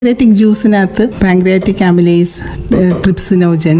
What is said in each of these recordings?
Pancreatic ജ്യൂസിനകത്ത് pancreatic amylase trypsinogen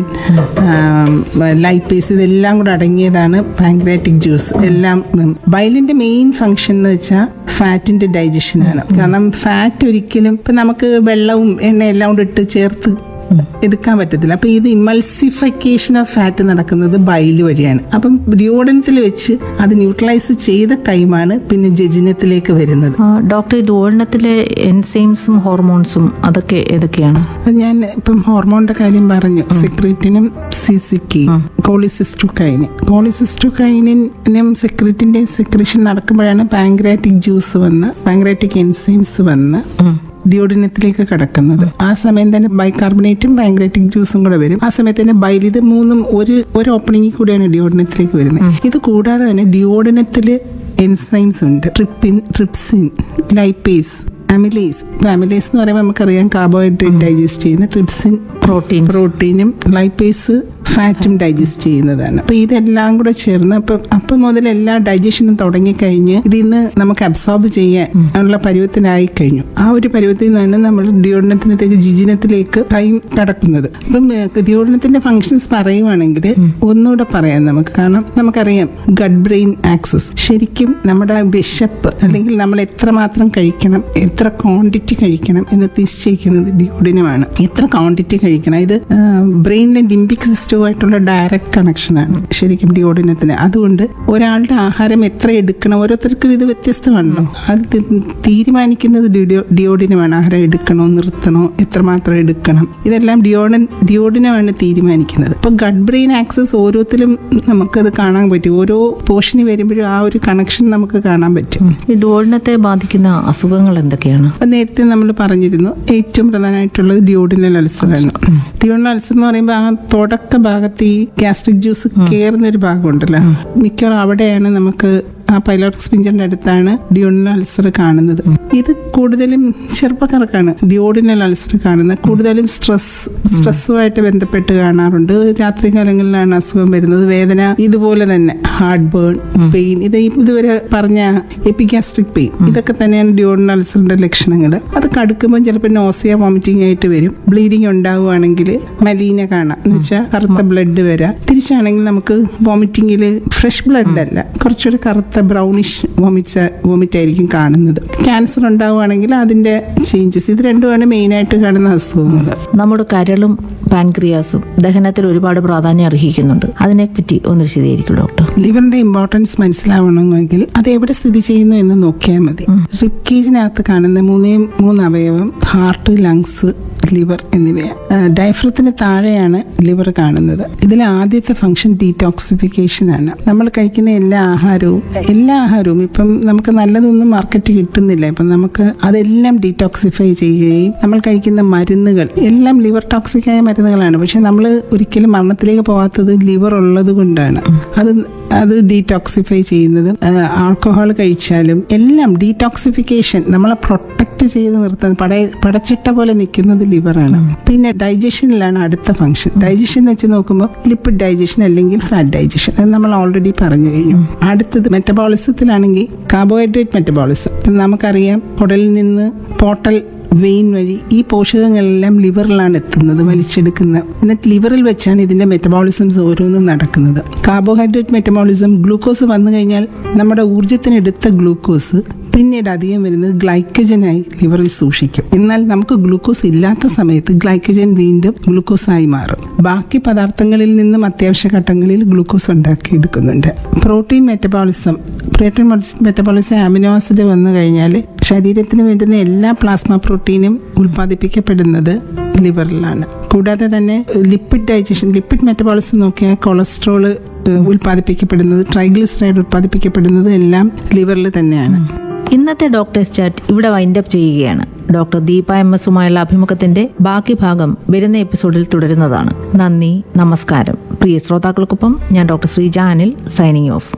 lipase ഇതെല്ലാം കൂടെ അടങ്ങിയതാണ് പാങ്ക്രിയാറ്റിക് ജ്യൂസ് എല്ലാം ഉം. ബൈലിന്റെ മെയിൻ ഫംഗ്ഷൻ എന്ന് വെച്ചാൽ ഫാറ്റിന്റെ ഡൈജഷനാണ് കാരണം ഫാറ്റ് ഒരിക്കലും ഇപ്പൊ നമുക്ക് വെള്ളവും എണ്ണ എല്ലാം കൂടെ ഇട്ട് ചേർത്ത് എടുക്കാൻ പറ്റത്തില്ല അപ്പൊ ഇത് ഇമൾസിഫിക്കേഷൻ ഓഫ് ഫാറ്റ് നടക്കുന്നത് ബൈല് വഴിയാണ് അപ്പം ഡിയോഡനത്തിൽ വെച്ച് അത് ന്യൂട്രലൈസ് ചെയ്ത ടൈമാണ് പിന്നെ ജജിനത്തിലേക്ക് വരുന്നത് ആ, ഡോക്ടർ ഈ ഡോളിനത്തിലെ എൻസൈംസും ഹോർമോൺസും അതൊക്കെ ഏതൊക്കെയാണ് അത് ഞാൻ ഇപ്പം ഹോർമോണിന്റെ കാര്യം പറഞ്ഞു സെക്രീറ്റിനും സിസിക്ക് കോളിസിസ്ട്രുക്കൈന് കോളിസിസ്ട്രുക്കൈനും സെക്രീറ്റിന്റെ സെക്രീഷൻ നടക്കുമ്പോഴാണ് പാങ്ക്രാറ്റിക് ജ്യൂസ് വന്ന് പാങ്ക്രാറ്റിക് എൻസൈംസ് വന്ന് ഡിയോഡിനത്തിലേക്ക് കടക്കുന്നത് ആ സമയം തന്നെ ബൈകാർബണേറ്റും പാങ്ക്രാറ്റിക് ജ്യൂസും കൂടെ വരും ആ സമയത്ത് തന്നെ ബൈൽ ഇത് മൂന്നും ഒരു ഒരു ഓപ്പണിംഗിൽ കൂടെയാണ് ഡിയോഡിനത്തിലേക്ക് വരുന്നത് ഇത് കൂടാതെ തന്നെ ഡിയോഡിനത്തില് എൻസൈംസ് ഉണ്ട് ട്രിപ്പിൻ ട്രിപ്സിൻ ലൈപ്പേസ് അമിലേസ് അമിലേസ് എന്ന് പറയുമ്പോൾ നമുക്കറിയാം കാർബോഹൈഡ്രേറ്റ് ഡൈജസ്റ്റ് ചെയ്യുന്ന ട്രിപ്സിൻ പ്രോട്ടീൻ പ്രോട്ടീനും ലൈപ്പേസ് ഫാറ്റും ഡൈജസ്റ്റ് ചെയ്യുന്നതാണ് അപ്പൊ ഇതെല്ലാം കൂടെ ചേർന്ന് അപ്പൊ അപ്പം മുതൽ എല്ലാ ഡൈജഷനും തുടങ്ങിക്കഴിഞ്ഞ് ഇതിന്ന് നമുക്ക് അബ്സോർബ് ചെയ്യാൻ ഉള്ള പരുവത്തിനായി കഴിഞ്ഞു ആ ഒരു പരുവത്തിൽ നിന്നാണ് നമ്മൾ ഡിയോഡനത്തിനത്തേക്ക് ജിജിനത്തിലേക്ക് ടൈം കടക്കുന്നത് അപ്പം ഡിയോഡനത്തിന്റെ ഫങ്ഷൻസ് പറയുവാണെങ്കിൽ ഒന്നുകൂടെ പറയാം നമുക്ക് കാരണം നമുക്കറിയാം ഗഡ് ബ്രെയിൻ ആക്സസ് ശരിക്കും നമ്മുടെ ബിഷപ്പ് അല്ലെങ്കിൽ നമ്മൾ എത്രമാത്രം കഴിക്കണം എത്ര ക്വാണ്ടിറ്റി കഴിക്കണം എന്ന് നിശ്ചയിക്കുന്നത് ഡിയോഡിനമാണ് എത്ര ക്വാണ്ടിറ്റി കഴിക്കണം ഇത് ബ്രെയിനിലെ ലിംബിക് സിസ്റ്റവുമായിട്ടുള്ള ഡയറക്റ്റ് കണക്ഷനാണ് ശരിക്കും ഡിയോഡിനത്തിന് അതുകൊണ്ട് ഒരാളുടെ ആഹാരം എത്ര എടുക്കണം ഓരോരുത്തർക്കും ഇത് വ്യത്യസ്തമാണല്ലോ അത് തി- തീരുമാനിക്കുന്നത് ഡിയോ- ഡിയോഡിനമാണ് ആഹാരം എടുക്കണോ നിർത്തണോ എത്രമാത്രം എടുക്കണം ഇതെല്ലാം ഡിയോഡൻ ഡിയോഡിനമാണ് തീരുമാനിക്കുന്നത് ഇപ്പൊ ഗഡ് ബ്രെയിൻ ആക്സസ് ഓരോത്തിലും നമുക്കത് കാണാൻ പറ്റും ഓരോ പോർഷന് വരുമ്പോഴും ആ ഒരു കണക്ഷൻ നമുക്ക് കാണാൻ പറ്റും ഈ ഡോളിനത്തെ ബാധിക്കുന്ന അസുഖങ്ങൾ എന്തൊക്കെയാണ് അപ്പൊ നേരത്തെ നമ്മൾ പറഞ്ഞിരുന്നു ഏറ്റവും പ്രധാനമായിട്ടുള്ളത് ഡിയോഡിനൽ അൾസറാണ് ഡിയോഡിനൽ അൾസർ എന്ന് പറയുമ്പോൾ ആ തുടക്ക ഭാഗത്ത് ഈ ഗ്യാസ്ട്രിക് ജ്യൂസ് കയറുന്ന ഒരു ഭാഗമുണ്ടല്ലോ മിക്കവാറും അവിടെയാണ് നമുക്ക് ആ പൈലോറിക് സ്പിഞ്ചറിന്റെ അടുത്താണ് ഡിയോഡിനൽ അൾസർ കാണുന്നത് ഇത് കൂടുതലും ചെറുപ്പക്കാർക്കാണ് ഡിയോഡിനൽ അൾസർ കാണുന്നത് കൂടുതലും സ്ട്രെസ് സ്ട്രെസ്സുമായിട്ട് ബന്ധപ്പെട്ട് കാണാറുണ്ട് രാത്രികാലങ്ങളിലാണ് അസുഖം വരുന്നത് വേദന ഇതുപോലെ തന്നെ ഹാർട്ട് ബേൺ പെയിൻ ഇത് ഈ ഇതുവരെ പറഞ്ഞ എപ്പിഗാസ്ട്രിക് പെയിൻ ഇതൊക്കെ തന്നെയാണ് ഡിയോഡിനൽ അൾസറിന്റെ ലക്ഷണങ്ങൾ അത് കടുക്കുമ്പോൾ ചിലപ്പോൾ നോസിയ വോമിറ്റിംഗ് ആയിട്ട് വരും ബ്ലീഡിങ് ഉണ്ടാവുകയാണെങ്കിൽ മലീന കാണാം എന്ന് വെച്ചാൽ കറുത്ത ബ്ലഡ് വരാം തിരിച്ചാണെങ്കിൽ നമുക്ക് വോമിറ്റിംഗിൽ ഫ്രഷ് ബ്ലഡ് അല്ല കുറച്ചൊരു കറുത്ത ബ്രൗണിഷ് വോമിറ്റ്സ് വോമിറ്റ് ആയിരിക്കും കാണുന്നത് ക്യാൻസർ ഉണ്ടാവുകയാണെങ്കിൽ അതിന്റെ ചേഞ്ചസ് ഇത് രണ്ടുമാണ് മെയിനായിട്ട് കാണുന്ന അസുഖങ്ങൾ നമ്മുടെ കരളും പാൻക്രിയാസും ദഹനത്തിൽ ഒരുപാട് പ്രാധാന്യം അർഹിക്കുന്നുണ്ട് അതിനെപ്പറ്റി ഒന്ന് വിശദീകരിക്കും ഡോക്ടർ ലിവറിന്റെ ഇമ്പോർട്ടൻസ് മനസ്സിലാവണമെങ്കിൽ അത് എവിടെ സ്ഥിതി ചെയ്യുന്നു എന്ന് നോക്കിയാൽ മതി റിബ് കേജിനകത്ത് കാണുന്ന മൂന്നേ മൂന്ന് അവയവം ഹാർട്ട് ലങ്സ് ലിവർ എന്നിവയാണ് ഡയഫ്രത്തിന് താഴെയാണ് ലിവർ കാണുന്നത് ഇതിൽ ആദ്യത്തെ ഫംഗ്ഷൻ ഡീറ്റോക്സിഫിക്കേഷൻ ആണ് നമ്മൾ കഴിക്കുന്ന എല്ലാ ആഹാരവും എല്ലാ ആഹാരവും ഇപ്പം നമുക്ക് നല്ലതൊന്നും മാർക്കറ്റ് കിട്ടുന്നില്ല ഇപ്പം നമുക്ക് അതെല്ലാം ഡീറ്റോക്സിഫൈ ചെയ്യുകയും നമ്മൾ കഴിക്കുന്ന മരുന്നുകൾ എല്ലാം ലിവർ ടോക്സിക് ആയ മരുന്നുകളാണ് പക്ഷെ നമ്മൾ ഒരിക്കലും മരണത്തിലേക്ക് പോകാത്തത് ലിവർ ഉള്ളത് കൊണ്ടാണ് അത് അത് ഡീടോക്സിഫൈ ചെയ്യുന്നതും ആൽക്കഹോൾ കഴിച്ചാലും എല്ലാം ഡീടോക്സിഫിക്കേഷൻ നമ്മളെ പ്രൊട്ടക്ട് ചെയ്ത് നിർത്തുന്നത് പട പടച്ചിട്ട പോലെ നിൽക്കുന്നത് ലിവറാണ് പിന്നെ ഡൈജഷനിലാണ് അടുത്ത ഫംഗ്ഷൻ ഡൈജഷൻ വെച്ച് നോക്കുമ്പോൾ ലിപ്പിഡ് ഡൈജഷൻ അല്ലെങ്കിൽ ഫാറ്റ് ഡൈജഷൻ അത് നമ്മൾ ഓൾറെഡി പറഞ്ഞു കഴിഞ്ഞു അടുത്തത് മെറ്റബോളിസത്തിലാണെങ്കിൽ കാർബോഹൈഡ്രേറ്റ് മെറ്റബോളിസം നമുക്കറിയാം കുടലിൽ നിന്ന് പോട്ടൽ വെയിൻ വഴി ഈ പോഷകങ്ങളെല്ലാം ലിവറിലാണ് എത്തുന്നത് വലിച്ചെടുക്കുന്നത് എന്നിട്ട് ലിവറിൽ വെച്ചാണ് ഇതിന്റെ മെറ്റബോളിസംസ് ഓരോന്നും നടക്കുന്നത് കാർബോഹൈഡ്രേറ്റ് മെറ്റബോളിസം ഗ്ലൂക്കോസ് വന്നു കഴിഞ്ഞാൽ നമ്മുടെ ഊർജ്ജത്തിനെടുത്ത ഗ്ലൂക്കോസ് പിന്നീട് അധികം വരുന്നത് ഗ്ലൈക്കജനായി ലിവറിൽ സൂക്ഷിക്കും എന്നാൽ നമുക്ക് ഗ്ലൂക്കോസ് ഇല്ലാത്ത സമയത്ത് ഗ്ലൈക്കജൻ വീണ്ടും ഗ്ലൂക്കോസായി മാറും ബാക്കി പദാർത്ഥങ്ങളിൽ നിന്നും അത്യാവശ്യ ഘട്ടങ്ങളിൽ ഗ്ലൂക്കോസ് ഉണ്ടാക്കിയെടുക്കുന്നുണ്ട് protein metabolism protein metabolism amino acid വന്നു കഴിഞ്ഞാൽ ശരീരത്തിന് വേണ്ടുന്ന എല്ലാ പ്ലാസ്മ പ്രോട്ടീനും ഉൽപ്പാദിപ്പിക്കപ്പെടുന്നത് ലിവറിലാണ് കൂടാതെ തന്നെ ലിപ്പിഡ് ഡൈജഷൻ ലിപ്പിഡ് മെറ്റബോളിസം നോക്കിയാൽ കൊളസ്ട്രോൾ ഉൽപ്പാദിപ്പിക്കപ്പെടുന്നത് ട്രൈഗ്ലിസറൈഡ് ഉൽപ്പാദിപ്പിക്കപ്പെടുന്നത് എല്ലാം ലിവറിൽ തന്നെയാണ് ഇന്നത്തെ ഡോക്ടേഴ്സ് ചാറ്റ് ഇവിടെ വൈൻഡപ്പ് ചെയ്യുകയാണ് ഡോക്ടർ ദീപ എം എസുമായുള്ള അഭിമുഖത്തിന്റെ ബാക്കി ഭാഗം വരുന്ന എപ്പിസോഡിൽ തുടരുന്നതാണ് നന്ദി നമസ്കാരം പ്രിയ ശ്രോതാക്കൾക്കൊപ്പം ഞാൻ doctor Sreeja Anil signing off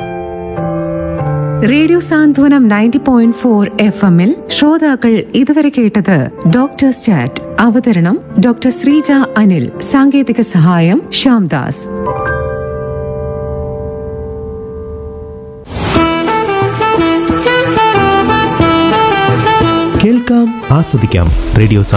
radio Santhwanam ninety point four F എമ്മിൽ ശ്രോതാക്കൾ ഇതുവരെ കേട്ടത് ഡോക്ടേഴ്സ് ചാറ്റ് അവതരണം ഡോക്ടർ ശ്രീജ അനിൽ സാങ്കേതിക സഹായം ശ്യാംദാസ് കേൾക്കാം ആസ്വദിക്കാം റേഡിയോ